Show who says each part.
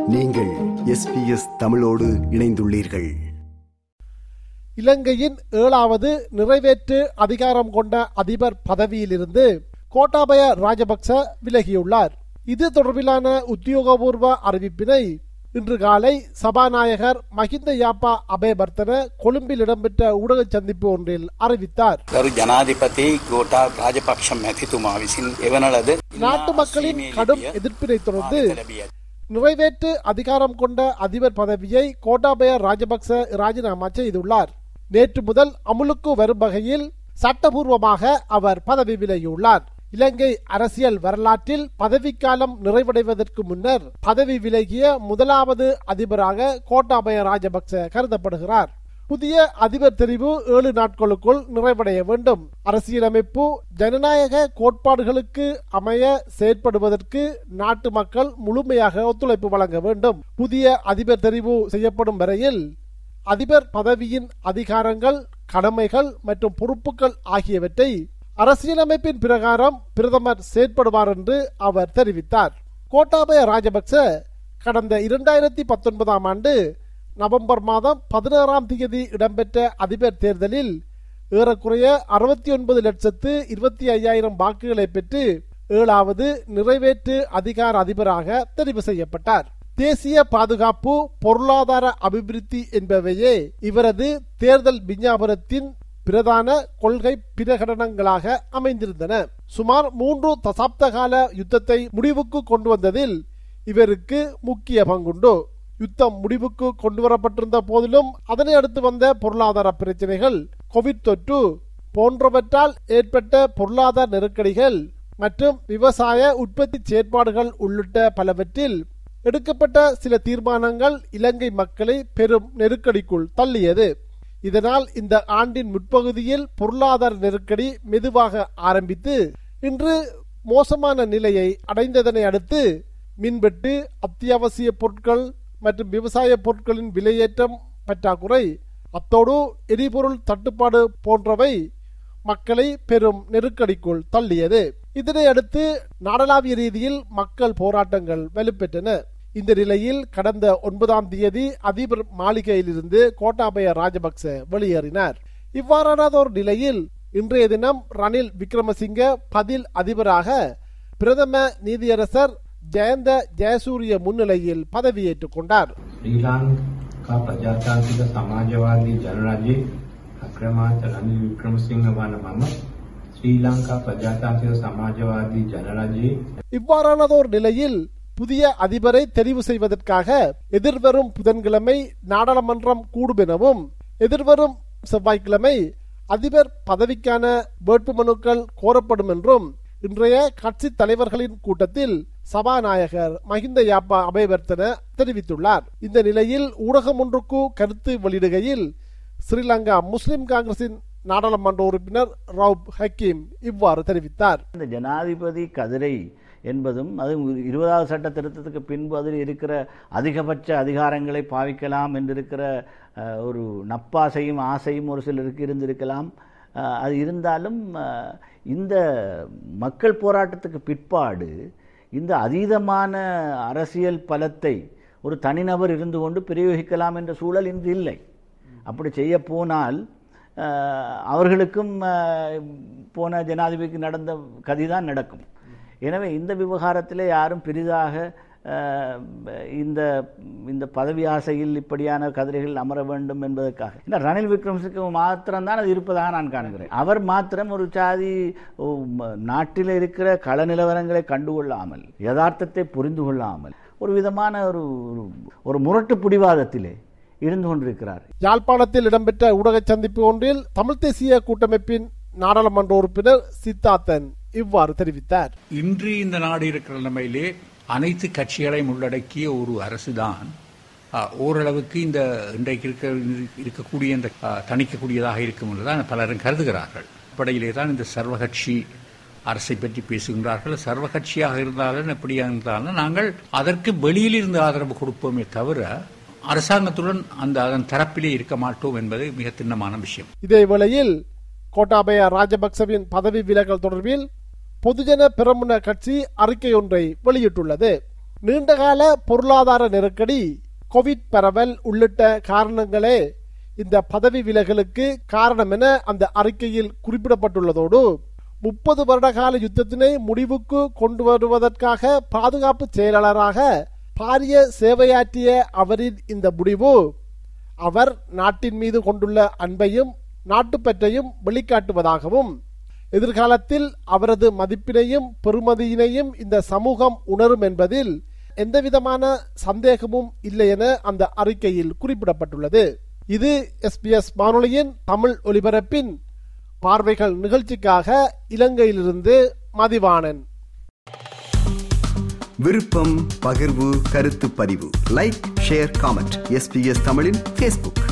Speaker 1: நீங்கள் எஸ்பிஎஸ் தமிழோடு இணைந்துள்ளீர்கள்
Speaker 2: இலங்கையின் ஏழாவது நிறைவேற்று அதிகாரம் கொண்ட அதிபர் பதவியிலிருந்து கோட்டாபய ராஜபக்ச விலகியுள்ளார் இது தொடர்பிலான உத்தியோகபூர்வ அறிவிப்பினை இன்று காலை சபாநாயகர் மஹிந்த யாப்பா அபேவர்த்தன கொழும்பில் இடம்பெற்ற ஊடக சந்திப்பு ஒன்றில் அறிவித்தார்
Speaker 3: ගරු ජනාධිපති ගෝටා රාජපක්ෂ මැතිතුමා විසින් එවන ලද
Speaker 2: நாட்டு மக்களின் கடும் எதிர்ப்பினை தொடர்ந்து
Speaker 3: ලැබිය
Speaker 2: நிறைவேற்று அதிகாரம் கொண்ட அதிபர் பதவியை கோட்டாபய ராஜபக்ச ராஜினாமா செய்துள்ளார் நேற்று முதல் அமுலுக்கு வரும் வகையில் சட்டபூர்வமாக அவர் பதவி விலகியுள்ளார் இலங்கை அரசியல் வரலாற்றில் பதவிக்காலம் நிறைவடைவதற்கு முன்னர் பதவி விலகிய முதலாவது அதிபராக கோட்டாபய ராஜபக்ச கருதப்படுகிறார் புதிய அதிபர் தெரிவு ஏழு நாட்களுக்குள் நிறைவடைய வேண்டும் அரசியலமைப்பு ஜனநாயக கோட்பாடுகளுக்கு அமைய செயற்படுவதற்கு நாட்டு மக்கள் முழுமையாக ஒத்துழைப்பு வழங்க வேண்டும் புதிய அதிபர் தெரிவு செய்யப்படும் வரையில் அதிபர் பதவியின் அதிகாரங்கள் கடமைகள் மற்றும் பொறுப்புகள் ஆகியவற்றை அரசியலமைப்பின் பிரகாரம் பிரதமர் செயற்படுவார் என்று அவர் தெரிவித்தார் கோட்டாபய ராஜபக்ச கடந்த இரண்டாயிரத்தி பத்தொன்பதாம் ஆண்டு நவம்பர் மாதம் பதினாறாம் தேதி இடம்பெற்ற அதிபர் தேர்தலில் ஏறக்குறைய அறுபத்தி ஒன்பது லட்சத்து இருபத்தி ஐயாயிரம் வாக்குகளை பெற்று ஏழாவது நிறைவேற்று அதிகார அதிபராக தெரிவு செய்யப்பட்டார் தேசிய பாதுகாப்பு பொருளாதார அபிவிருத்தி என்பவையே இவரது தேர்தல் விஞ்ஞாபனத்தின் பிரதான கொள்கை பிரகடனங்களாக அமைந்திருந்தன சுமார் மூன்று தசாப்த கால யுத்தத்தை முடிவுக்கு கொண்டு வந்ததில் இவருக்கு முக்கிய பங்குண்டு யுத்தம் முடிவுக்கு கொண்டு வரப்பட்டிருந்த போதிலும் அதனை அடுத்து வந்த பொருளாதார பிரச்சனைகள் கோவிட் தொற்று போன்றவற்றால் ஏற்பட்ட பொருளாதார நெருக்கடிகள் மற்றும் விவசாய உற்பத்தி செயற்பாடுகள் உள்ளிட்ட பலவற்றில் எடுக்கப்பட்ட சில தீர்மானங்கள் இலங்கை மக்களை பெரும் நெருக்கடிக்குள் தள்ளியது இதனால் இந்த ஆண்டின் முற்பகுதியில் பொருளாதார நெருக்கடி மெதுவாக ஆரம்பித்து இன்று மோசமான நிலையை அடைந்ததனை அடுத்து மின்வெட்டு அத்தியாவசிய பொருட்கள் மற்றும் விவசாய பொருட்களின் விலையேற்றம் பற்றாக்குறை அத்தோடு எரிபொருள் தட்டுப்பாடு போன்றவை மக்களை பெரும் நெருக்கடிக்குள் தள்ளியது இதனை அடுத்து நாடளாவிய ரீதியில் மக்கள் போராட்டங்கள் வலுப்பெற்றன இந்த நிலையில் கடந்த ஒன்பதாம் தேதி அதிபர் மாளிகையிலிருந்து கோட்டாபய ராஜபக்ச வெளியேறினார் இவ்வாறானதொரு நிலையில் இன்றைய தினம் ரணில் விக்ரமசிங்க பதில் அதிபராக பிரதம நீதியரசர் ஜெயந்த ஜெயசூரிய முன்னிலையில் பதவியேற்றுக் கொண்டார்
Speaker 4: ශ්‍රී ලංකා ප්‍රජාතාන්තික සමාජවාදී ජනරජයේ අක්‍රමාර්ථ රනිල් වික්‍රමසිංහ වන මම ශ්‍රී ලංකා ප්‍රජාතාන්තික සමාජවාදී ජනරජයේ
Speaker 2: இவ்வாறானதோர் நிலையில் புதிய அதிபரை தெரிவு செய்வதற்காக எதிர்வரும் புதன்கிழமை நாடாளுமன்றம் கூடும் எனவும் எதிர்வரும் செவ்வாய்க்கிழமை அதிபர் பதவிக்கான வேட்புமனுக்கள் கோரப்படும் என்றும் இன்றைய கட்சி தலைவர்களின் கூட்டத்தில் சபாநாயகர் மஹிந்த யாப்பா அபயவர்த்தன தெரிவித்துள்ளார் இந்த நிலையில் ஊடகம் ஒன்றுக்கு கருத்து வெளியிடுகையில் ஸ்ரீலங்கா முஸ்லிம் காங்கிரசின் நாடாளுமன்ற உறுப்பினர் ரவுப் ஹக்கீம் இவ்வாறு தெரிவித்தார்
Speaker 5: இந்த ஜனாதிபதி கதிரை என்பதும் அது இருபதாவது சட்ட திருத்தத்துக்கு பின்பு அதில் இருக்கிற அதிகபட்ச அதிகாரங்களை பாவிக்கலாம் என்றிருக்கிற அஹ், ஒரு நப்பாசையும் ஆசையும் ஒரு சிலருக்கு இருந்திருக்கலாம் அஹ், அது இருந்தாலும் அஹ், இந்த மக்கள் போராட்டத்துக்கு பிற்பாடு இந்த அதீதமான அரசியல் பலத்தை ஒரு தனிநபர் இருந்து கொண்டு பிரயோகிக்கலாம் என்ற சூழல் இன்று இல்லை அப்படி செய்ய போனால் அஹ், அவர்களுக்கும் அஹ், போன ஜனாதிபதிக்கு நடந்த கதிதான் நடக்கும் எனவே இந்த விவகாரத்தில் யாரும் பெரிதாக அஹ், இந்த இந்த பதவி ஆசையில் இப்படியான கதிரைகள் அமர வேண்டும் என்பதற்காக இந்த ரணில் விக்ரமசிங்க மாத்திரம்தான் அது இருப்பதாக நான் காண்கிறேன் அவர் மாத்திரம் ஒரு சாதி ஓ, ம- நாட்டில் இருக்கிற கள நிலவரங்களை கண்டுகொள்ளாமல் யதார்த்தத்தை புரிந்து கொள்ளாமல் ஒரு விதமான ஒரு ஒரு- ஒரு முரட்டு பிடிவாதத்திலே இருந்து கொண்டிருக்கிறார்
Speaker 2: யாழ்ப்பாணத்தில் இடம்பெற்ற ஊடக சந்திப்பு ஒன்றில் தமிழ் தேசிய கூட்டமைப்பின் நாடாளுமன்ற உறுப்பினர் சித்தார்த்தன் இவ்வாறு தெரிவித்தார்
Speaker 6: இன்று இந்த நாடு இருக்கிற நிலைமையிலே அனைத்து கட்சிகளையும் உள்ளடக்கிய ஒரு அரசுதான் ஆ, ஓரளவுக்கு இந்த இன்றைக்கு இருக்க இருக்கக்கூடிய இந்த ஆ, தணிக்கக்கூடியதாக இருக்கும் என்றுதான் பலரும் கருதுகிறார்கள் அடிப்படையிலே தான் இந்த சர்வகட்சி அரசை பற்றி பேசுகின்றார்கள் சர்வகட்சியாக இருந்தாலும் எப்படியாக இருந்தாலும் நாங்கள் அதற்கு வெளியில் இருந்து ஆதரவு கொடுப்போமே தவிர அரசாங்கத்துடன் அந்த அதன் தரப்பிலே இருக்க மாட்டோம் என்பது மிக திண்ணமான விஷயம்
Speaker 2: இதேவேளையில் கோட்டாபய ராஜபக்சவின் பதவி விலகல் தொடர்பில் பொதுஜன பெரமுன கட்சி அறிக்கை ஒன்றை வெளியிட்டுள்ளது நீண்டகால பொருளாதார நெருக்கடி கோவிட் பரவல் உள்ளிட்ட காரணங்களே இந்த பதவி விலகலுக்கு காரணம் என அந்த அறிக்கையில் குறிப்பிடப்பட்டுள்ளதோடு முப்பது வருடகால யுத்தத்தினை முடிவுக்கு கொண்டு வருவதற்காக பாதுகாப்பு செயலாளராக பாரிய சேவையாற்றிய அவரின் இந்த முடிவு அவர் நாட்டின் மீது கொண்டுள்ள அன்பையும் நாட்டுப்பற்றையும் வெளிக்காட்டுவதாகவும் எதிர்காலத்தில் அவரது மதிப்பினையும் பெருமதியினையும் இந்த சமூகம் உணரும் என்பதில் எந்தவிதமான சந்தேகமும் இல்லை என அந்த அறிக்கையில் குறிப்பிடப்பட்டுள்ளது இது எஸ்பிஎஸ் வானொலியின் தமிழ் ஒலிபரப்பின் பார்வைகள் நிகழ்ச்சிக்காக இலங்கையிலிருந்து மதிவாணன்
Speaker 1: விருப்பம் பகிர்வு கருத்து பதிவு லைக் ஷேர் காமெண்ட் எஸ்பிஎஸ் தமிழின் ஃபேஸ்புக்